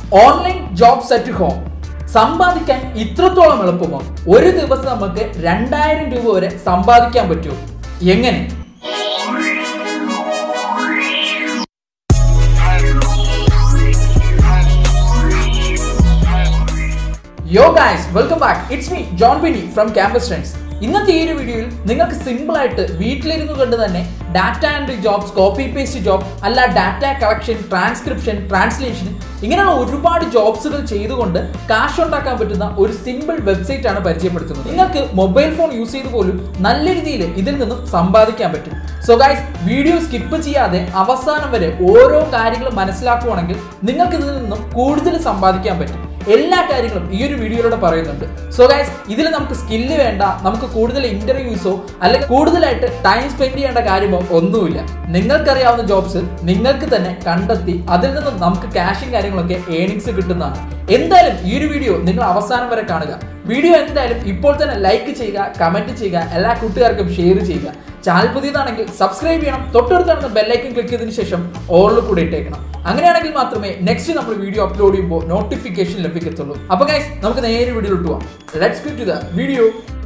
online job set home സമ്പാദിക്കാൻ ഇത്രത്തോളം എളുപ്പമോ ഒരു ദിവസം നമുക്ക് രണ്ടായിരം രൂപ വരെ സമ്പാദിക്കാൻ പറ്റുമോ എങ്ങനെ yo guys welcome back it's me John Bini from campus friends ഇന്നത്തെ ഈ ഒരു വീഡിയോയിൽ നിങ്ങൾക്ക് സിമ്പിൾ ആയിട്ട് വീട്ടിലിരുന്നു കൊണ്ട് തന്നെ data and jobs copy paste job അല്ല ഡാറ്റ കളക്ഷൻ ട്രാൻസ്ക്രിപ്ഷൻ ട്രാൻസ്ലേഷൻ ഇങ്ങനെയുള്ള ഒരുപാട് ജോബ്സുകൾ ചെയ്തുകൊണ്ട് കാശ് ഉണ്ടാക്കാൻ പറ്റുന്ന ഒരു സിമ്പിൾ വെബ്സൈറ്റ് ആണ് പരിചയപ്പെടുത്തുന്നത് നിങ്ങൾക്ക് മൊബൈൽ ഫോൺ യൂസ് ചെയ്ത് പോലും നല്ല രീതിയിൽ ഇതിൽ നിന്നും സമ്പാദിക്കാൻ പറ്റും സോ ഗൈസ് വീഡിയോ സ്കിപ്പ് ചെയ്യാതെ അവസാനം വരെ ഓരോ കാര്യങ്ങളും മനസ്സിലാക്കുവാണെങ്കിൽ നിങ്ങൾക്ക് ഇതിൽ നിന്നും കൂടുതൽ സമ്പാദിക്കാൻ പറ്റും എല്ലാ കാര്യങ്ങളും ഈ ഒരു വീഡിയോയിലൂടെ പറയുന്നുണ്ട് സോ ഗൈസ് ഇതിൽ നമുക്ക് സ്കില്ല് വേണ്ട നമുക്ക് കൂടുതൽ ഇന്റർവ്യൂസോ അല്ലെങ്കിൽ കൂടുതലായിട്ട് ടൈം സ്പെൻഡ് ചെയ്യേണ്ട കാര്യമോ ഒന്നുമില്ല നിങ്ങൾക്കറിയാവുന്ന ജോബ്സ് നിങ്ങൾക്ക് തന്നെ കണ്ടെത്തി അതിൽ നിന്നും നമുക്ക് ക്യാഷും കാര്യങ്ങളൊക്കെ ഏണിങ്സ് കിട്ടുന്നതാണ് എന്തായാലും ഈ ഒരു വീഡിയോ നിങ്ങൾ അവസാനം വരെ കാണുക വീഡിയോ എന്തായാലും ഇപ്പോൾ തന്നെ ലൈക്ക് ചെയ്യുക കമന്റ് ചെയ്യുക എല്ലാ കൂട്ടുകാർക്കും ഷെയർ ചെയ്യുക ചാനൽ പുതിയതാണെങ്കിൽ സബ്സ്ക്രൈബ് ചെയ്യണം തൊട്ടടുത്ത് കാണുന്ന ബെല്ലൈക്കൻ ക്ലിക്ക് ചെയ്തതിനു ശേഷം ഓളിൽ കൂടെ ഇട്ടേക്കണം അങ്ങനെയാണെങ്കിൽ മാത്രമേ നെക്സ്റ്റ് നമ്മൾ വീഡിയോ അപ്ലോഡ് ചെയ്യുമ്പോൾ നോട്ടിഫിക്കേഷൻ ലഭിക്കത്തുള്ളൂ അപ്പൊ ഗൈസ് നമുക്ക് നേരെ വീഡിയോയിലോട്ട് പോവാം let's get to the video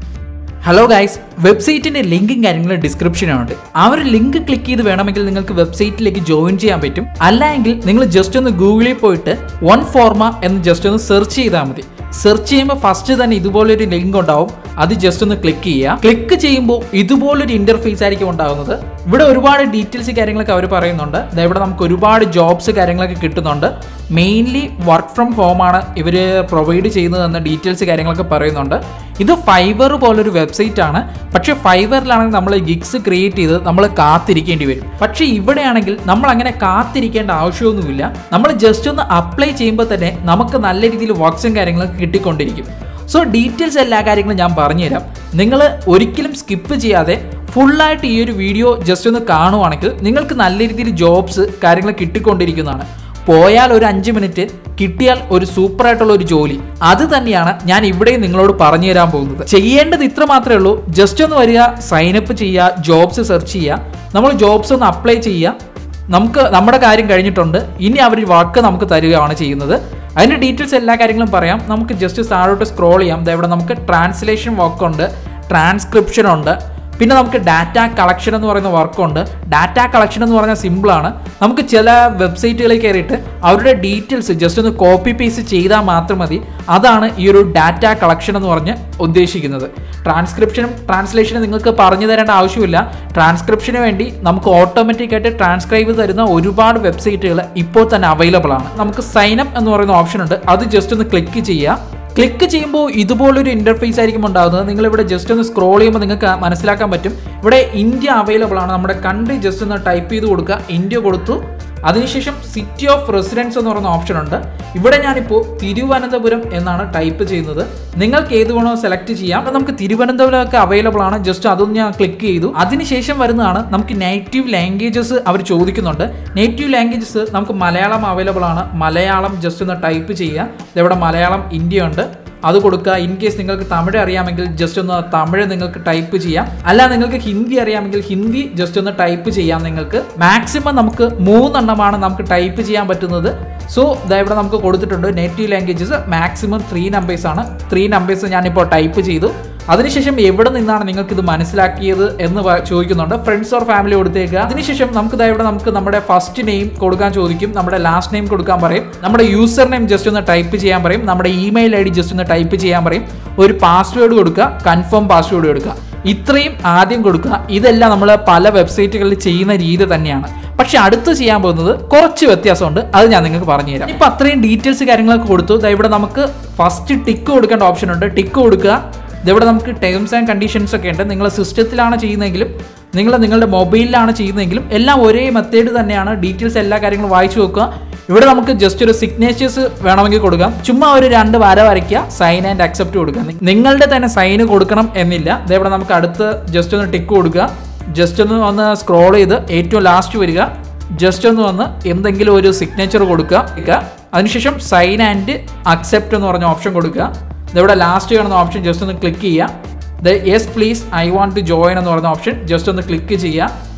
hello guys വെബ്സൈറ്റിന്റെ ലിങ്കും കാര്യങ്ങളും ഡിസ്ക്രിപ്ഷനുണ്ട് ആ ഒരു ലിങ്ക് ക്ലിക്ക് ചെയ്ത് വേണമെങ്കിൽ നിങ്ങൾക്ക് വെബ്സൈറ്റിലേക്ക് ജോയിൻ ചെയ്യാൻ പറ്റും അല്ലെങ്കിൽ നിങ്ങൾ ജസ്റ്റ് ഒന്ന് ഗൂഗിളിൽ പോയിട്ട് വൺ ഫോർമ എന്ന് ജസ്റ്റ് ഒന്ന് സെർച്ച് ചെയ്താൽ മതി സെർച്ച് ചെയ്യുമ്പോൾ ഫസ്റ്റ് തന്നെ ഇതുപോലൊരു ലിങ്ക് ഉണ്ടാവും അത് ജസ്റ്റ് ഒന്ന് ക്ലിക്ക് ചെയ്യുക ക്ലിക്ക് ചെയ്യുമ്പോൾ ഇതുപോലൊരു ഇന്റർഫേസ് ആയിരിക്കും ഉണ്ടാകുന്നത് ഇവിടെ ഒരുപാട് ഡീറ്റെയിൽസ് കാര്യങ്ങളൊക്കെ അവർ പറയുന്നുണ്ട് ദാ ഇവിടെ നമുക്ക് ഒരുപാട് ജോബ്സ് കാര്യങ്ങളൊക്കെ കിട്ടുന്നുണ്ട് മെയിൻലി വർക്ക് ഫ്രം ഹോം ആണ് ഇവർ പ്രൊവൈഡ് ചെയ്യുന്നതെന്ന ഡീറ്റെയിൽസ് കാര്യങ്ങളൊക്കെ പറയുന്നുണ്ട് ഇത് ഫൈവർ പോലൊരു വെബ്സൈറ്റ് ആണ് പക്ഷേ ഫൈവറിലാണെങ്കിൽ നമ്മൾ ഗിഗ്സ് ക്രിയേറ്റ് ചെയ്ത് നമ്മൾ കാത്തിരിക്കേണ്ടി വരും പക്ഷേ ഇവിടെയാണെങ്കിൽ നമ്മൾ അങ്ങനെ കാത്തിരിക്കേണ്ട ആവശ്യമൊന്നുമില്ല നമ്മൾ ജസ്റ്റ് ഒന്ന് അപ്ലൈ ചെയ്യുമ്പോൾ തന്നെ നമുക്ക് നല്ല രീതിയിൽ വർക്ക്സും കാര്യങ്ങളൊക്കെ കിട്ടിക്കൊണ്ടിരിക്കും സോ ഡീറ്റെയിൽസ് എല്ലാ കാര്യങ്ങളും ഞാൻ പറഞ്ഞുതരാം നിങ്ങൾ ഒരിക്കലും സ്കിപ്പ് ചെയ്യാതെ ഫുള്ളായിട്ട് ഈ ഒരു വീഡിയോ ജസ്റ്റ് ഒന്ന് കാണുവാണെങ്കിൽ നിങ്ങൾക്ക് നല്ല രീതിയിൽ ജോബ്സ് കാര്യങ്ങൾ കിട്ടിക്കൊണ്ടിരിക്കുന്നതാണ് പോയാൽ ഒരു അഞ്ച് മിനിറ്റ് കിട്ടിയാൽ ഒരു സൂപ്പർ ആയിട്ടുള്ള ഒരു ജോലി അത് തന്നെയാണ് ഞാൻ ഇവിടെ നിങ്ങളോട് പറഞ്ഞു തരാൻ പോകുന്നത് ചെയ്യേണ്ടത് ഇത്ര മാത്രമേ ഉള്ളൂ ജസ്റ്റ് ഒന്ന് വരിക സൈനപ്പ് ചെയ്യുക ജോബ്സ് സെർച്ച് ചെയ്യുക നമ്മൾ ജോബ്സ് ഒന്ന് അപ്ലൈ ചെയ്യുക നമുക്ക് നമ്മുടെ കാര്യം കഴിഞ്ഞിട്ടുണ്ട് ഇനി അവർ വർക്ക് നമുക്ക് തരികയാണ് ചെയ്യുന്നത് അതിൻ്റെ ഡീറ്റെയിൽസ് എല്ലാ കാര്യങ്ങളും പറയാം നമുക്ക് ജസ്റ്റ് താഴോട്ട് സ്ക്രോൾ ചെയ്യാം ദാ ഇവിടെ നമുക്ക് ട്രാൻസ്ലേഷൻ വർക്ക് ഉണ്ട് ട്രാൻസ്ക്രിപ്ഷൻ ഉണ്ട് പിന്നെ നമുക്ക് ഡാറ്റ കളക്ഷൻ എന്ന് പറയുന്ന വർക്കുണ്ട് ഡാറ്റ കളക്ഷൻ എന്ന് പറഞ്ഞാൽ സിമ്പിളാണ് നമുക്ക് ചില വെബ്സൈറ്റുകളിൽ കയറിയിട്ട് അവരുടെ ഡീറ്റെയിൽസ് ജസ്റ്റ് ഒന്ന് കോപ്പി പേസ്റ്റ് ചെയ്താൽ മാത്രം മതി അതാണ് ഈ ഒരു ഡാറ്റ കളക്ഷൻ എന്ന് പറഞ്ഞ് ഉദ്ദേശിക്കുന്നത് ട്രാൻസ്ക്രിപ്ഷനും ട്രാൻസ്ലേഷനും നിങ്ങൾക്ക് പറഞ്ഞു തരേണ്ട ആവശ്യമില്ല ട്രാൻസ്ക്രിപ്ഷന് വേണ്ടി നമുക്ക് ഓട്ടോമാറ്റിക് ആയിട്ട് ട്രാൻസ്ക്രൈബ് തരുന്ന ഒരുപാട് വെബ്സൈറ്റുകൾ ഇപ്പോൾ തന്നെ അവൈലബിൾ ആണ് നമുക്ക് സൈൻ അപ്പ് എന്ന് പറയുന്ന ഓപ്ഷൻ ഉണ്ട് അത് ജസ്റ്റ് ഒന്ന് ക്ലിക്ക് ചെയ്യുക ക്ലിക്ക് ചെയ്യുമ്പോൾ ഇതുപോലൊരു ഇന്റർഫേസ് ആയിരിക്കും ഉണ്ടാകുന്നത് നിങ്ങൾ ഇവിടെ ജസ്റ്റ് ഒന്ന് സ്ക്രോൾ ചെയ്യുമ്പോൾ നിങ്ങൾക്ക് മനസ്സിലാക്കാൻ പറ്റും ഇവിടെ ഇന്ത്യ അവൈലബിൾ ആണ് നമ്മുടെ കൺട്രി ജസ്റ്റ് ഒന്ന് ടൈപ്പ് ചെയ്ത് കൊടുക്കുക ഇന്ത്യ കൊടുത്തു അതിനുശേഷം സിറ്റി ഓഫ് റെസിഡൻസ് എന്ന് പറയുന്ന ഓപ്ഷൻ ഉണ്ട് ഇവിടെ ഞാനിപ്പോൾ തിരുവനന്തപുരം എന്നാണ് ടൈപ്പ് ചെയ്യുന്നത് നിങ്ങൾക്ക് ഏത് വേണോ സെലക്ട് ചെയ്യാം അപ്പോൾ നമുക്ക് തിരുവനന്തപുരം ഒക്കെ അവൈലബിൾ ആണ് ജസ്റ്റ് അതൊന്ന് ഞാൻ ക്ലിക്ക് ചെയ്തു അതിനുശേഷം വരുന്നതാണ് നമുക്ക് നേറ്റീവ് ലാംഗ്വേജസ് അവർ ചോദിക്കുന്നുണ്ട് നേറ്റീവ് ലാംഗ്വേജസ് നമുക്ക് മലയാളം അവൈലബിൾ ആണ് മലയാളം ജസ്റ്റ് ഒന്ന് ടൈപ്പ് ചെയ്യുക ഇവിടെ മലയാളം ഇന്ത്യ ഉണ്ട് അത് കൊടുക്കുക ഇൻ കേസ് നിങ്ങൾക്ക് തമിഴ് അറിയാമെങ്കിൽ ജസ്റ്റ് ഒന്ന് തമിഴ് നിങ്ങൾക്ക് ടൈപ്പ് ചെയ്യാം അല്ല നിങ്ങൾക്ക് ഹിന്ദി അറിയാമെങ്കിൽ ഹിന്ദി ജസ്റ്റ് ഒന്ന് ടൈപ്പ് ചെയ്യാം നിങ്ങൾക്ക് മാക്സിമം നമുക്ക് മൂന്നെണ്ണമാണ് നമുക്ക് ടൈപ്പ് ചെയ്യാൻ പറ്റുന്നത് സോ ഇതാ ഇവിടെ നമുക്ക് കൊടുത്തിട്ടുണ്ട് native languages maximum three numbers ആണ് ത്രീ നമ്പേഴ്സ് ഞാനിപ്പോൾ ടൈപ്പ് ചെയ്തു അതിനുശേഷം എവിടെ നിന്നാണ് നിങ്ങൾക്ക് ഇത് മനസ്സിലാക്കിയത് എന്ന് പ- ചോദിക്കുന്നുണ്ട് ഫ്രണ്ട്സ് ഓർ ഫാമിലി കൊടുത്തേക്കുക അതിനുശേഷം നമുക്ക് ഇതാ ഇവിടെ നമുക്ക് നമ്മുടെ ഫസ്റ്റ് നെയിം കൊടുക്കാൻ ചോദിക്കും നമ്മുടെ ലാസ്റ്റ് നെയിം കൊടുക്കാൻ പറയും നമ്മുടെ യൂസർ നെയിം ജസ്റ്റ് ഒന്ന് ടൈപ്പ് ചെയ്യാൻ പറയും നമ്മുടെ ഇമെയിൽ ഐ ഡി ജസ്റ്റ് ഒന്ന് ടൈപ്പ് ചെയ്യാൻ പറയും ഒരു പാസ്വേഡ് കൊടുക്കുക കൺഫേം പാസ്വേഡ് കൊടുക്കുക ഇത്രയും ആദ്യം കൊടുക്കുക ഇതെല്ലാം നമ്മൾ പല വെബ്സൈറ്റുകളിൽ ചെയ്യുന്ന രീതി തന്നെയാണ് പക്ഷെ അടുത്ത് ചെയ്യാൻ പോകുന്നത് കുറച്ച് വ്യത്യാസമുണ്ട് അത് ഞാൻ നിങ്ങൾക്ക് പറഞ്ഞു തരാം ഇപ്പൊ അത്രയും ഡീറ്റെയിൽസ് കാര്യങ്ങളൊക്കെ കൊടുത്തു ദാ ഇവിടെ നമുക്ക് ഫസ്റ്റ് ടിക്ക് കൊടുക്കേണ്ട ഓപ്ഷൻ ഉണ്ട് ടിക്ക് കൊടുക്കുക ഇതിവിടെ നമുക്ക് ടേംസ് ആൻഡ് കണ്ടീഷൻസ് ഒക്കെ ഉണ്ട് നിങ്ങൾ സിസ്റ്റത്തിലാണ് ചെയ്യുന്നതെങ്കിലും നിങ്ങൾ നിങ്ങളുടെ മൊബൈലിലാണ് ചെയ്യുന്നതെങ്കിലും എല്ലാം ഒരേ മെത്തേഡ് തന്നെയാണ് ഡീറ്റെയിൽസ് എല്ലാ കാര്യങ്ങളും വായിച്ചു നോക്കുക ഇവിടെ നമുക്ക് ജസ്റ്റ് ഒരു സിഗ്നേച്ചേഴ്സ് വേണമെങ്കിൽ കൊടുക്കാം ചുമ്മാ ഒരു രണ്ട് വര വരയ്ക്കുക സൈൻ ആൻഡ് അക്സെപ്റ്റ് കൊടുക്കുക നി- നിങ്ങളുടെ തന്നെ സൈന് കൊടുക്കണം എന്നില്ല ഇതേവിടെ നമുക്ക് അടുത്ത് ജസ്റ്റ് ഒന്ന് ടിക്ക് കൊടുക്കുക ജസ്റ്റ് ഒന്ന് വന്ന് സ്ക്രോൾ ചെയ്ത് ഏറ്റവും ലാസ്റ്റ് വരിക ജസ്റ്റ് ഒന്ന് വന്ന് എന്തെങ്കിലും ഒരു സിഗ്നേച്ചർ കൊടുക്കുക അതിനുശേഷം സൈൻ ആൻഡ് അക്സെപ്റ്റ് എന്ന് പറഞ്ഞ ഓപ്ഷൻ കൊടുക്കുക ഇതിവിടെ ലാസ്റ്റ് കാണുന്ന ഓപ്ഷൻ ജസ്റ്റ് ഒന്ന് ക്ലിക്ക് ചെയ്യുക yes please I want to join എന്ന് പറയുന്ന ഓപ്ഷൻ ജസ്റ്റ് ഒന്ന് ക്ലിക്ക് ചെയ്യുക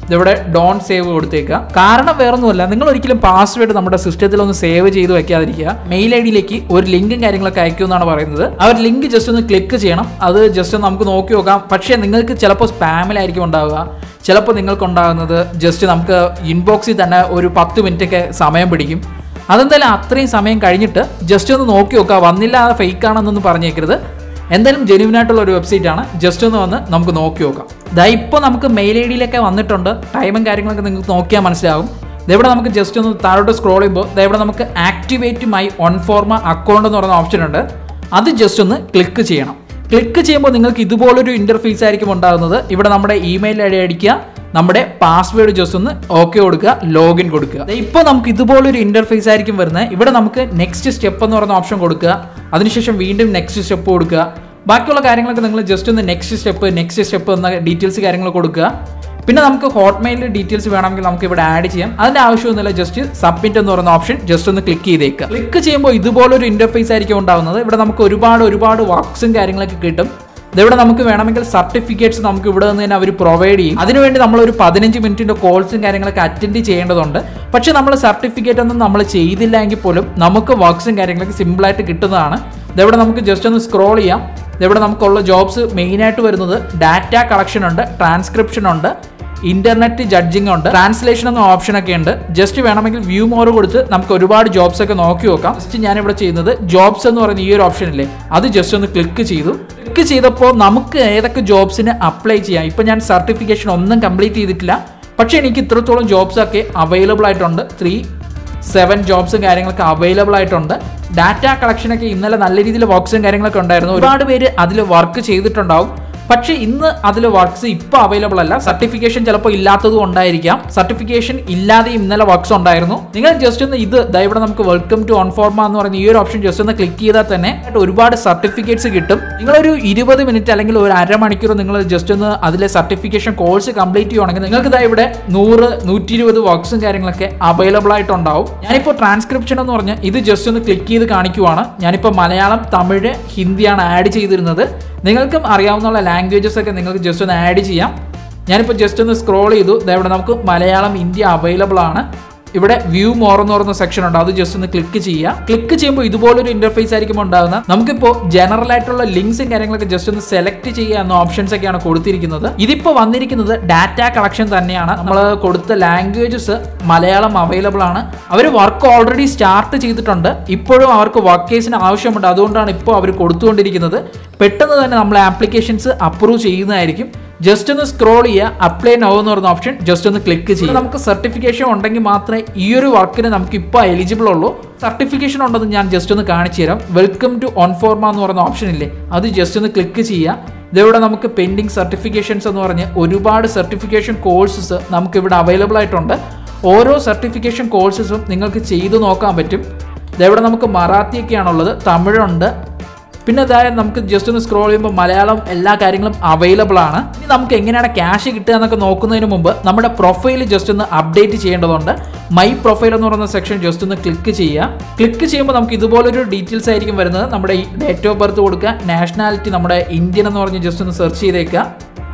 ഇവിടെ ഡോൺ സേവ് കൊടുത്തേക്കുക കാരണം വേറൊന്നുമല്ല നിങ്ങൾ ഒരിക്കലും പാസ്വേഡ് നമ്മുടെ സിസ്റ്റത്തിൽ ഒന്ന് സേവ് ചെയ്ത് വെക്കാതിരിക്കുക മെയിൽ ഐ ഡിയിലേക്ക് ഒരു ലിങ്കും കാര്യങ്ങളൊക്കെ അയക്കും എന്നാണ് പറയുന്നത് ആ ഒരു ലിങ്ക് ജസ്റ്റ് ഒന്ന് ക്ലിക്ക് ചെയ്യണം അത് ജസ്റ്റ് ഒന്ന് നമുക്ക് നോക്കി നോക്കാം പക്ഷേ നിങ്ങൾക്ക് ചിലപ്പോൾ സ്പാമിലായിരിക്കും ഉണ്ടാവുക ചിലപ്പോൾ നിങ്ങൾക്ക് ഉണ്ടാകുന്നത് ജസ്റ്റ് നമുക്ക് ഇൻബോക്സിൽ തന്നെ ഒരു പത്ത് മിനിറ്റ് ഒക്കെ സമയം പിടിക്കും അതെന്തായാലും അത്രയും സമയം കഴിഞ്ഞിട്ട് ജസ്റ്റ് ഒന്ന് നോക്കി നോക്കുക വന്നില്ല അത് ഫേക്ക് ആണെന്നൊന്നും പറഞ്ഞേക്കരുത് എന്തായാലും ജെനുവിൻ ആയിട്ടുള്ള ഒരു വെബ്സൈറ്റ് ആണ് ജസ്റ്റ് ഒന്ന് വന്ന് നമുക്ക് നോക്കി നോക്കാം ദാ ഇപ്പോൾ നമുക്ക് മെയിൽ ഐ ഡിയിലൊക്കെ വന്നിട്ടുണ്ട് ടൈമും കാര്യങ്ങളൊക്കെ നിങ്ങൾക്ക് നോക്കിയാൽ മനസ്സിലാവും ഇതെവിടെ നമുക്ക് ജസ്റ്റ് ഒന്ന് താഴോട്ട് സ്ക്രോൾ ചെയ്യുമ്പോൾ ഇതെവിടെ നമുക്ക് activate my OneForma account എന്ന് പറയുന്ന ഓപ്ഷൻ ഉണ്ട് അത് ജസ്റ്റ് ഒന്ന് ക്ലിക്ക് ചെയ്യണം ക്ലിക്ക് ചെയ്യുമ്പോൾ നിങ്ങൾക്ക് ഇതുപോലൊരു ഇന്റർഫേസ് ആയിരിക്കും ഉണ്ടാകുന്നത് ഇവിടെ നമ്മുടെ ഇമെയിൽ ഐ ഡി അടിക്കുക നമ്മുടെ പാസ്വേഡ് ജസ്റ്റ് ഒന്ന് ഓക്കെ കൊടുക്കുക ലോഗിൻ കൊടുക്കുക ദേ ഇപ്പോൾ നമുക്ക് ഇതുപോലൊരു ഇന്റർഫേസ് ആയിരിക്കും വരുന്നത് ഇവിടെ നമുക്ക് നെക്സ്റ്റ് സ്റ്റെപ്പ് എന്ന് പറയുന്ന ഓപ്ഷൻ കൊടുക്കുക അതിനുശേഷം വീണ്ടും നെക്സ്റ്റ് സ്റ്റെപ്പ് കൊടുക്കുക ബാക്കിയുള്ള കാര്യങ്ങളൊക്കെ നിങ്ങൾ ജസ്റ്റ് ഒന്ന് നെക്സ്റ്റ് സ്റ്റെപ്പ് നെക്സ്റ്റ് സ്റ്റെപ്പ് എന്ന ഡീറ്റെയിൽസ് കാര്യങ്ങൾ കൊടുക്കുക പിന്നെ നമുക്ക് ഹോട്ട്മെയിലിൽ ഡീറ്റെയിൽസ് വേണമെങ്കിൽ നമുക്ക് ഇവിടെ ആഡ് ചെയ്യാം അതിന്റെ ആവശ്യമൊന്നുമില്ല ജസ്റ്റ് സബ്മിറ്റ് എന്ന് പറയുന്ന ഓപ്ഷൻ ജസ്റ്റ് ഒന്ന് ക്ലിക്ക് ചെയ്തേക്കുക ക്ലിക്ക് ചെയ്യുമ്പോൾ ഇതുപോലൊരു ഇന്റർഫേസ് ആയിരിക്കും ഉണ്ടാവുന്നത് ഇവിടെ നമുക്ക് ഒരുപാട് ഒരുപാട് വർക്ക്സും കാര്യങ്ങളൊക്കെ കിട്ടും ഇതിവിടെ നമുക്ക് വേണമെങ്കിൽ സർട്ടിഫിക്കറ്റ്സ് നമുക്ക് ഇവിടെ നിന്ന് തന്നെ അവർ പ്രൊവൈഡ് ചെയ്യും അതിനുവേണ്ടി നമ്മൾ ഒരു പതിനഞ്ച് മിനിറ്റിന്റെ കോൾസും കാര്യങ്ങളൊക്കെ അറ്റൻഡ് ചെയ്യേണ്ടതുണ്ട് പക്ഷെ നമ്മൾ സർട്ടിഫിക്കറ്റ് ഒന്നും നമ്മൾ ചെയ്തില്ല എങ്കിൽ പോലും നമുക്ക് വർക്ക്സും കാര്യങ്ങളൊക്കെ സിമ്പിളായിട്ട് കിട്ടുന്നതാണ് ഇതെവിടെ നമുക്ക് ജസ്റ്റ് ഒന്ന് സ്ക്രോൾ ചെയ്യാം ഇതെവിടെ നമുക്കുള്ള ജോബ്സ് മെയിനായിട്ട് വരുന്നത് ഡാറ്റ കളക്ഷൻ ഉണ്ട് ട്രാൻസ്ക്രിപ്ഷൻ ഉണ്ട് ഇന്റർനെറ്റ് ജഡ്ജിങ് ഉണ്ട് ട്രാൻസ്ലേഷൻ എന്ന ഓപ്ഷൻ ഒക്കെ ഉണ്ട് ജസ്റ്റ് വേണമെങ്കിൽ വ്യൂ മോർ കൊടുത്ത് നമുക്ക് ഒരുപാട് ജോബ്സ് ഒക്കെ നോക്കി നോക്കാം ജസ്റ്റ് ഞാൻ ഇവിടെ ചെയ്യുന്നത് ജോബ്സ് എന്ന് പറയുന്ന ഈ ഒരു ഓപ്ഷൻ ഇല്ലേ അത് ജസ്റ്റ് ഒന്ന് ക്ലിക്ക് ചെയ്തു ക്ലിക്ക് ചെയ്തപ്പോൾ നമുക്ക് ഏതൊക്കെ ജോബ്സിന് അപ്ലൈ ചെയ്യാം ഇപ്പൊ ഞാൻ സർട്ടിഫിക്കേഷൻ ഒന്നും കംപ്ലീറ്റ് ചെയ്തിട്ടില്ല പക്ഷേ എനിക്ക് ഇത്രത്തോളം ജോബ്സ് ഒക്കെ അവൈലബിൾ ആയിട്ടുണ്ട് ത്രീ സെവൻ ജോബ്സും കാര്യങ്ങളൊക്കെ അവൈലബിൾ ആയിട്ടുണ്ട് ഡാറ്റ കളക്ഷനൊക്കെ ഇന്നലെ നല്ല രീതിയിൽ വർക്ക്സും കാര്യങ്ങളൊക്കെ ഉണ്ടായിരുന്നു ഒരുപാട് പേര് അതിൽ വർക്ക് ചെയ്തിട്ടുണ്ടാവും പക്ഷേ ഇന്ന് അതിൽ വർക്ക്സ് ഇപ്പോൾ അവൈലബിൾ അല്ല സർട്ടിഫിക്കേഷൻ ചിലപ്പോൾ ഇല്ലാത്തതും ഉണ്ടായിരിക്കാം സർട്ടിഫിക്കേഷൻ ഇല്ലാതെ ഇന്നലെ വർക്ക്സ് ഉണ്ടായിരുന്നു നിങ്ങൾ ജസ്റ്റ് ഒന്ന് ഇത് ദാ ഇവിടെ നമുക്ക് വെൽക്കം ടു ഓൺഫോർമ എന്ന് പറയുന്ന ഈ ഒരു ഓപ്ഷൻ ജസ്റ്റ് ഒന്ന് ക്ലിക്ക് ചെയ്താൽ തന്നെ ഒരുപാട് സർട്ടിഫിക്കറ്റ്സ് കിട്ടും നിങ്ങളൊരു ഇരുപത് മിനിറ്റ് അല്ലെങ്കിൽ ഒരു അരമണിക്കൂർ നിങ്ങൾ ജസ്റ്റ് ഒന്ന് അതിലെ സർട്ടിഫിക്കേഷൻ കോഴ്സ് കംപ്ലീറ്റ് ചെയ്യുവാണെങ്കിൽ നിങ്ങൾക്ക് ഇതാ ഇവിടെ നൂറ് നൂറ്റി ഇരുപത് വർക്ക്സും കാര്യങ്ങളൊക്കെ അവൈലബിൾ ആയിട്ടുണ്ടാവും ഞാനിപ്പോൾ ട്രാൻസ്ക്രിപ്ഷൻ എന്ന് പറഞ്ഞ് ഇത് ജസ്റ്റ് ഒന്ന് ക്ലിക്ക് ചെയ്ത് കാണിക്കുവാണ് ഞാനിപ്പോൾ മലയാളം തമിഴ് ഹിന്ദിയാണ് ആഡ് ചെയ്തിരുന്നത് നിങ്ങൾക്കും അറിയാവുന്ന ലാംഗ്വേജസ് ഒക്കെ നിങ്ങൾക്ക് ജസ്റ്റ് ഒന്ന് ആഡ് ചെയ്യാം ഞാനിപ്പോൾ ജസ്റ്റ് ഒന്ന് സ്ക്രോൾ ചെയ്തു ദാ ഇവിടെ നമുക്ക് മലയാളം ഇന്ത്യ അവൈലബിൾ ആണ് ഇവിടെ വ്യൂ മോർ എന്ന് പറയുന്ന സെക്ഷൻ ഉണ്ട് അത് ജസ്റ്റ് ഒന്ന് ക്ലിക്ക് ചെയ്യുക ക്ലിക്ക് ചെയ്യുമ്പോൾ ഇതുപോലൊരു ഇന്റർഫേസ് ആയിരിക്കും ഉണ്ടാകുന്നത് നമുക്കിപ്പോൾ ജനറൽ ആയിട്ടുള്ള ലിങ്ക്സും കാര്യങ്ങളൊക്കെ ജസ്റ്റ് ഒന്ന് സെലക്ട് ചെയ്യുക എന്ന ഓപ്ഷൻസ് ഒക്കെയാണ് കൊടുത്തിരിക്കുന്നത് ഇതിപ്പോൾ വന്നിരിക്കുന്നത് ഡാറ്റ കളക്ഷൻ തന്നെയാണ് നമ്മൾ കൊടുത്ത ലാംഗ്വേജസ് മലയാളം അവൈലബിൾ ആണ് അവർ വർക്ക് ഓൾറെഡി സ്റ്റാർട്ട് ചെയ്തിട്ടുണ്ട് ഇപ്പോഴും അവർക്ക് വർക്കേഴ്സിന് ആവശ്യമുണ്ട് അതുകൊണ്ടാണ് ഇപ്പോൾ അവർ കൊടുത്തുകൊണ്ടിരിക്കുന്നത് പെട്ടെന്ന് തന്നെ നമ്മൾ ആപ്ലിക്കേഷൻസ് അപ്രൂവ് ചെയ്യുന്നതായിരിക്കും ജസ്റ്റ് ഒന്ന് സ്ക്രോൾ ചെയ്യുക അപ്ലൈ നോ എന്ന് പറയുന്ന ഓപ്ഷൻ ജസ്റ്റ് ഒന്ന് ക്ലിക്ക് ചെയ്യുക നമുക്ക് സർട്ടിഫിക്കേഷൻ ഉണ്ടെങ്കിൽ മാത്രമേ ഈ ഒരു വർക്കിന് നമുക്ക് ഇപ്പോൾ എലിജിബിൾ ഉള്ളൂ സർട്ടിഫിക്കേഷൻ ഉണ്ടെന്ന് ഞാൻ ജസ്റ്റ് ഒന്ന് കാണിച്ചു തരാം വെൽക്കം ടു ഓൺഫോർമ എന്ന് പറയുന്ന ഓപ്ഷൻ ഇല്ലേ അത് ജസ്റ്റ് ഒന്ന് ക്ലിക്ക് ചെയ്യുക ഇതിവിടെ നമുക്ക് പെൻഡിങ് സർട്ടിഫിക്കേഷൻസ് എന്ന് പറഞ്ഞ് ഒരുപാട് സർട്ടിഫിക്കേഷൻ കോഴ്സസ് നമുക്ക് ഇവിടെ അവൈലബിൾ ആയിട്ടുണ്ട് ഓരോ സർട്ടിഫിക്കേഷൻ കോഴ്സസും നിങ്ങൾക്ക് ചെയ്തു നോക്കാൻ പറ്റും ഇതെവിടെ നമുക്ക് മറാത്തിയൊക്കെയാണുള്ളത് തമിഴുണ്ട് പിന്നെ അതായത് നമുക്ക് ജസ്റ്റ് ഒന്ന് സ്ക്രോൾ ചെയ്യുമ്പോൾ മലയാളം എല്ലാ കാര്യങ്ങളും അവൈലബിൾ ആണ് ഇനി നമുക്ക് എങ്ങനെയാണ് ക്യാഷ് കിട്ടുക എന്നൊക്കെ നോക്കുന്നതിന് മുമ്പ് നമ്മുടെ പ്രൊഫൈൽ ജസ്റ്റ് ഒന്ന് അപ്ഡേറ്റ് ചെയ്യേണ്ടതുണ്ട് മൈ പ്രൊഫൈൽ എന്ന് പറയുന്ന സെക്ഷൻ ജസ്റ്റ് ഒന്ന് ക്ലിക്ക് ചെയ്യുക ക്ലിക്ക് ചെയ്യുമ്പോൾ നമുക്ക് ഇതുപോലൊരു ഡീറ്റെയിൽസ് ആയിരിക്കും വരുന്നത് നമ്മുടെ ഈ ഡേറ്റ് ഓഫ് ബർത്ത് കൊടുക്കുക നാഷണാലിറ്റി നമ്മുടെ ഇന്ത്യൻ എന്ന് പറഞ്ഞ് ജസ്റ്റ് ഒന്ന് സെർച്ച് ചെയ്തേക്കുക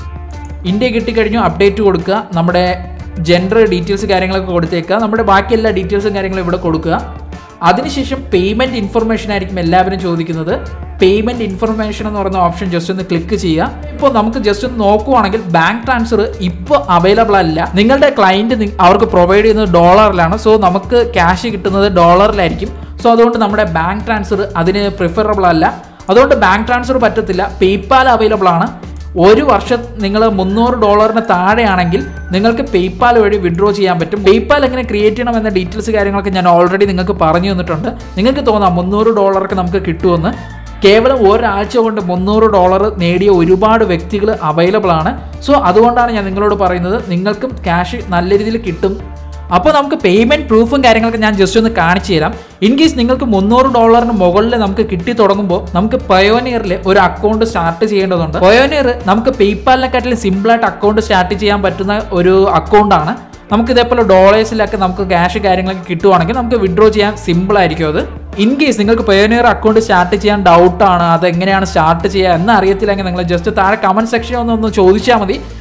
ഇന്ത്യ കിട്ടിക്കഴിഞ്ഞു അപ്ഡേറ്റ് കൊടുക്കുക നമ്മുടെ ജെൻഡർ ഡീറ്റെയിൽസ് കാര്യങ്ങളൊക്കെ കൊടുത്തേക്കുക നമ്മുടെ ബാക്കി എല്ലാ ഡീറ്റെയിൽസും കാര്യങ്ങളും ഇവിടെ കൊടുക്കുക അതിനുശേഷം പേയ്മെന്റ് ഇൻഫർമേഷൻ ആയിരിക്കും എല്ലാവരും ചോദിക്കുന്നത് പേയ്മെന്റ് ഇൻഫർമേഷൻ എന്ന് പറയുന്ന ഓപ്ഷൻ ജസ്റ്റ് ഒന്ന് ക്ലിക്ക് ചെയ്യുക ഇപ്പോൾ നമുക്ക് ജസ്റ്റ് ഒന്ന് നോക്കുവാണെങ്കിൽ ബാങ്ക് ട്രാൻസ്ഫർ ഇപ്പോൾ അവൈലബിൾ അല്ല നിങ്ങളുടെ ക്ലയന്റ് അവർക്ക് പ്രൊവൈഡ് ചെയ്യുന്നത് ഡോളറിലാണ് സോ നമുക്ക് ക്യാഷ് കിട്ടുന്നത് ഡോളറിലായിരിക്കും സോ അതുകൊണ്ട് നമ്മുടെ ബാങ്ക് ട്രാൻസ്ഫർ അതിന് പ്രിഫറബിൾ അല്ല അതുകൊണ്ട് ബാങ്ക് ട്രാൻസ്ഫർ പറ്റത്തില്ല പേയ്പാൽ അവൈലബിൾ ആണ് ഒരു വർഷം നിങ്ങൾ മുന്നൂറ് ഡോളറിന് താഴെയാണെങ്കിൽ നിങ്ങൾക്ക് പേയ്പാൽ വഴി വിഡ്രോ ചെയ്യാൻ പറ്റും പേയ്പാൽ എങ്ങനെ ക്രിയേറ്റ് ചെയ്യണം എന്ന ഡീറ്റെയിൽസ് കാര്യങ്ങളൊക്കെ ഞാൻ ഓൾറെഡി നിങ്ങൾക്ക് പറഞ്ഞു തന്നിട്ടുണ്ട് നിങ്ങൾക്ക് തോന്നാം മുന്നൂറ് ഡോളർക്ക് നമുക്ക് കിട്ടുമെന്ന് കേവലം ഒരാഴ്ച കൊണ്ട് മുന്നൂറ് ഡോളർ നേടിയ ഒരുപാട് വ്യക്തികൾ അവൈലബിൾ ആണ് സോ അതുകൊണ്ടാണ് ഞാൻ നിങ്ങളോട് പറയുന്നത് നിങ്ങൾക്കും ക്യാഷ് നല്ല രീതിയിൽ കിട്ടും അപ്പോൾ നമുക്ക് പേയ്മെന്റ് പ്രൂഫും കാര്യങ്ങളൊക്കെ ഞാൻ ജസ്റ്റ് ഒന്ന് കാണിച്ചു തരാം ഇൻ കേസ് നിങ്ങൾക്ക് മുന്നൂറ് ഡോളറിന് മുകളിൽ നമുക്ക് കിട്ടി തുടങ്ങുമ്പോൾ നമുക്ക് പയോനിയറിൽ ഒരു അക്കൗണ്ട് സ്റ്റാർട്ട് ചെയ്യേണ്ടതുണ്ട് പയോനിയർ നമുക്ക് പേയ്പാലിനെക്കാട്ടിലും സിമ്പിളായിട്ട് അക്കൗണ്ട് സ്റ്റാർട്ട് ചെയ്യാൻ പറ്റുന്ന ഒരു അക്കൗണ്ടാണ് നമുക്ക് ഇതേപോലെ ഡോളേഴ്സിലൊക്കെ നമുക്ക് ക്യാഷ് കാര്യങ്ങളൊക്കെ കിട്ടുവാണെങ്കിൽ നമുക്ക് വിഡ്രോ ചെയ്യാൻ സിമ്പിൾ ആയിരിക്കും അത് ഇൻ കേസ് നിങ്ങൾക്ക് പയോനിയർ അക്കൗണ്ട് സ്റ്റാർട്ട് ചെയ്യാൻ ഡൗട്ടാണ് അത് എങ്ങനെയാണ് സ്റ്റാർട്ട് ചെയ്യുക എന്ന് അറിയത്തില്ലെങ്കിൽ നിങ്ങൾ ജസ്റ്റ് താഴെ കമന്റ് സെക്ഷനിൽ ഒന്ന് ഒന്ന് ചോദിച്ചാൽ മതി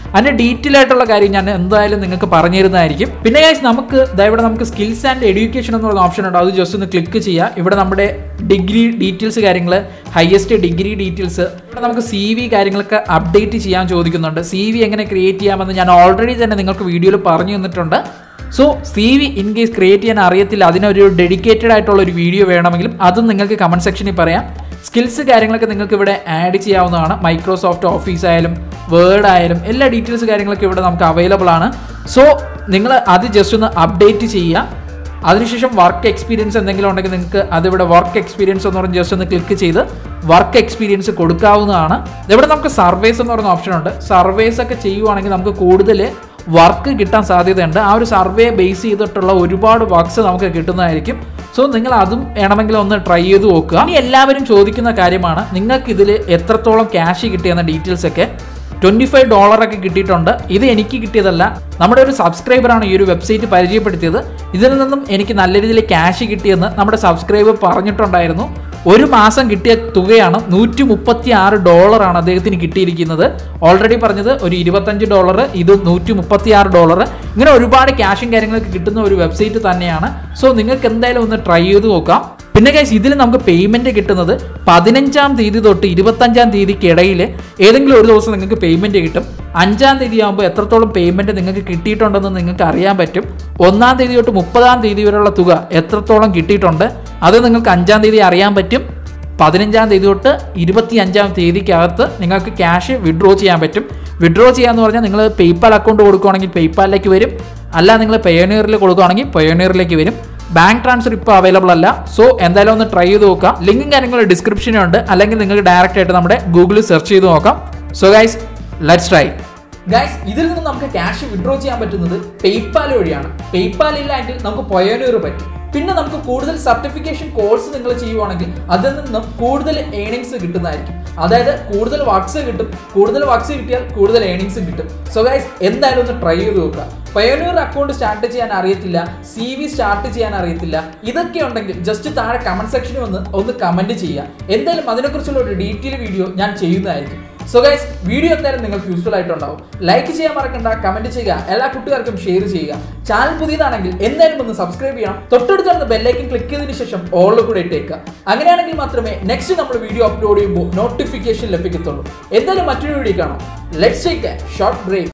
അതിൻ്റെ ഡീറ്റെയിൽ ആയിട്ടുള്ള കാര്യം ഞാൻ എന്തായാലും നിങ്ങൾക്ക് പറഞ്ഞു തരുന്നതായിരിക്കും പിന്നെ ഗൈസ് നമുക്ക് ദാ ഇവിടെ നമുക്ക് സ്കിൽസ് ആൻഡ് എഡ്യൂക്കേഷൻ എന്ന് പറയുന്ന ഓപ്ഷൻ ഉണ്ട് അത് ജസ്റ്റ് ഒന്ന് ക്ലിക്ക് ചെയ്യുക ഇവിടെ നമ്മുടെ ഡിഗ്രി ഡീറ്റെയിൽസ് കാര്യങ്ങൾ ഹയസ്റ്റ് ഡിഗ്രി ഡീറ്റെയിൽസ് ഇവിടെ നമുക്ക് സി വി കാര്യങ്ങളൊക്കെ അപ്ഡേറ്റ് ചെയ്യാൻ ചോദിക്കുന്നുണ്ട് സി വി എങ്ങനെ ക്രിയേറ്റ് ചെയ്യാമെന്ന് ഞാൻ ഓൾറെഡി തന്നെ നിങ്ങൾക്ക് വീഡിയോയിൽ പറഞ്ഞു തന്നിട്ടുണ്ട് so C V in case create ചെയ്യാൻ അറിയത്തില്ല അതിനൊരു ഡെഡിക്കേറ്റഡ് ആയിട്ടുള്ള ഒരു വീഡിയോ വേണമെങ്കിലും അതും നിങ്ങൾക്ക് കമൻറ്റ് സെക്ഷനിൽ പറയാം സ്കിൽസ് കാര്യങ്ങളൊക്കെ നിങ്ങൾക്ക് ഇവിടെ ആഡ് ചെയ്യാവുന്നതാണ് മൈക്രോസോഫ്റ്റ് ഓഫീസ് ആയാലും വേർഡ് ആയാലും എല്ലാ ഡീറ്റെയിൽസ് കാര്യങ്ങളൊക്കെ ഇവിടെ നമുക്ക് അവൈലബിൾ ആണ് സോ നിങ്ങൾ അത് ജസ്റ്റ് ഒന്ന് അപ്ഡേറ്റ് ചെയ്യുക അതിനുശേഷം വർക്ക് എക്സ്പീരിയൻസ് എന്തെങ്കിലും ഉണ്ടെങ്കിൽ നിങ്ങൾക്ക് അതിവിടെ വർക്ക് എക്സ്പീരിയൻസ് എന്ന് പറഞ്ഞ് ജസ്റ്റ് ഒന്ന് ക്ലിക്ക് ചെയ്ത് വർക്ക് എക്സ്പീരിയൻസ് കൊടുക്കാവുന്നതാണ് ഇവിടെ നമുക്ക് സർവേസ് എന്ന് പറയുന്ന ഓപ്ഷൻ ഉണ്ട് സർവേസ് ഒക്കെ ചെയ്യുവാണെങ്കിൽ നമുക്ക് കൂടുതൽ വർക്ക് കിട്ടാൻ സാധ്യതയുണ്ട് ആ ഒരു സർവേ ബേസ് ചെയ്തിട്ടുള്ള ഒരുപാട് വർക്ക്സ് നമുക്ക് കിട്ടുന്നതായിരിക്കും സോ നിങ്ങൾ അതും വേണമെങ്കിൽ ഒന്ന് ട്രൈ ചെയ്ത് നോക്കുക ഇനി എല്ലാവരും ചോദിക്കുന്ന കാര്യമാണ് നിങ്ങൾക്ക് ഇതിൽ എത്രത്തോളം ക്യാഷ് കിട്ടിയെന്ന ഡീറ്റെയിൽസ് ഒക്കെ ട്വൻറ്റി ഫൈവ് ഡോളറൊക്കെ കിട്ടിയിട്ടുണ്ട് ഇത് എനിക്ക് കിട്ടിയതല്ല നമ്മുടെ ഒരു സബ്സ്ക്രൈബറാണ് ഈ ഒരു വെബ്സൈറ്റ് പരിചയപ്പെടുത്തിയത് ഇതിൽ നിന്നും എനിക്ക് നല്ല രീതിയിൽ ക്യാഷ് കിട്ടിയെന്ന് നമ്മുടെ സബ്സ്ക്രൈബർ പറഞ്ഞിട്ടുണ്ടായിരുന്നു ഒരു മാസം കിട്ടിയ തുകയാണ് നൂറ്റി മുപ്പത്തി ആറ് ഡോളറാണ് അദ്ദേഹത്തിന് കിട്ടിയിരിക്കുന്നത് ഓൾറെഡി പറഞ്ഞത് ഒരു ഇരുപത്തഞ്ച് ഡോളർ ഇത് നൂറ്റി മുപ്പത്തി ആറ് ഡോളർ ഇങ്ങനെ ഒരുപാട് ക്യാഷും കാര്യങ്ങളൊക്കെ കിട്ടുന്ന ഒരു വെബ്സൈറ്റ് തന്നെയാണ് സോ നിങ്ങൾക്ക് എന്തായാലും ഒന്ന് ട്രൈ ചെയ്ത് നോക്കാം പിന്നെ ഗൈസ് ഇതിൽ നമുക്ക് പേയ്മെന്റ് കിട്ടുന്നത് പതിനഞ്ചാം തീയതി തൊട്ട് ഇരുപത്തഞ്ചാം തീയതിക്കിടയിൽ ഏതെങ്കിലും ഒരു ദിവസം നിങ്ങൾക്ക് പേയ്മെന്റ് കിട്ടും അഞ്ചാം തീയതി ആകുമ്പോൾ എത്രത്തോളം പേയ്മെന്റ് നിങ്ങൾക്ക് കിട്ടിയിട്ടുണ്ടെന്ന് നിങ്ങൾക്ക് അറിയാൻ പറ്റും ഒന്നാം തീയതി തൊട്ട് മുപ്പതാം തീയതി വരെയുള്ള തുക എത്രത്തോളം കിട്ടിയിട്ടുണ്ട് അത് നിങ്ങൾക്ക് അഞ്ചാം തീയതി അറിയാൻ പറ്റും പതിനഞ്ചാം തീയതി തൊട്ട് ഇരുപത്തി അഞ്ചാം തീയതിക്കകത്ത് നിങ്ങൾക്ക് ക്യാഷ് വിഡ്രോ ചെയ്യാൻ പറ്റും വിഡ്രോ ചെയ്യാന്ന് പറഞ്ഞാൽ നിങ്ങൾ പേയ്പാൽ അക്കൗണ്ട് കൊടുക്കുകയാണെങ്കിൽ പേയ്പാലിലേക്ക് വരും അല്ല നിങ്ങൾ പയോനിയറിൽ കൊടുക്കുകയാണെങ്കിൽ പയോനിയറിലേക്ക് വരും ബാങ്ക് ട്രാൻസ്ഫർ ഇപ്പോൾ അവൈലബിൾ അല്ല സോ എന്തായാലും ഒന്ന് ട്രൈ ചെയ്ത് നോക്കാം ലിങ്കും കാര്യങ്ങളും ഡിസ്ക്രിപ്ഷനിൽ ഉണ്ട് അല്ലെങ്കിൽ നിങ്ങൾക്ക് ഡയറക്റ്റ് ആയിട്ട് നമ്മുടെ ഗൂഗിളിൽ സെർച്ച് ചെയ്ത് നോക്കാം so guys let's try guys ഇതിൽ നിന്ന് നമുക്ക് ക്യാഷ് വിഡ്രോ ചെയ്യാൻ പറ്റുന്നത് പേയ്പാൽ വഴിയാണ് പേയ്പാൽ ഇല്ലെങ്കിൽ നമുക്ക് പൊയോനൂർ പറ്റും പിന്നെ നമുക്ക് കൂടുതൽ സർട്ടിഫിക്കേഷൻ കോഴ്സ് നിങ്ങൾ ചെയ്യുവാണെങ്കിൽ അതിൽ നിന്നും കൂടുതൽ ഏണിങ്സ് കിട്ടുന്നതായിരിക്കും അതായത് കൂടുതൽ വർക്ക്സ് കിട്ടും കൂടുതൽ വർക്ക്സ് കിട്ടിയാൽ കൂടുതൽ ഏണിങ്സും കിട്ടും സോ ഗൈസ് എന്തായാലും ഒന്ന് ട്രൈ ചെയ്ത് നോക്കുക പയോനിയർ അക്കൗണ്ട് സ്റ്റാർട്ട് ചെയ്യാൻ അറിയത്തില്ല സി വി സ്റ്റാർട്ട് ചെയ്യാൻ അറിയത്തില്ല ഇതൊക്കെ ഉണ്ടെങ്കിൽ ജസ്റ്റ് താഴെ കമന്റ് സെക്ഷനിൽ വന്ന് ഒന്ന് കമന്റ് ചെയ്യുക എന്തായാലും അതിനെക്കുറിച്ചുള്ള ഒരു ഡീറ്റെയിൽ വീഡിയോ ഞാൻ ചെയ്യുന്നതായിരിക്കും സോ ഗൈസ് വീഡിയോ എന്തായാലും നിങ്ങൾക്ക് യൂസ്ഫുൾ ആയിട്ടുണ്ടാവും ലൈക്ക് ചെയ്യാൻ മറക്കണ്ട കമന്റ് ചെയ്യുക എല്ലാ കുട്ടികൾക്കും ഷെയർ ചെയ്യുക ചാനൽ പുതിയതാണെങ്കിൽ എന്തായാലും ഒന്ന് സബ്സ്ക്രൈബ് ചെയ്യണം തൊട്ടടുത്ത് നടന്ന ബെല്ലൈക്കൻ ക്ലിക്ക് ചെയ്തതിനു ശേഷം ഓളിൽ കൂടെ ഇട്ടേക്കുക അങ്ങനെയാണെങ്കിൽ മാത്രമേ നെക്സ്റ്റ് നമ്മൾ വീഡിയോ അപ്ലോഡ് ചെയ്യുമ്പോൾ നോട്ടിഫിക്കേഷൻ ലഭിക്കത്തുള്ളൂ എന്തായാലും മറ്റൊരു വീഡിയോ കാണാം let's take a short break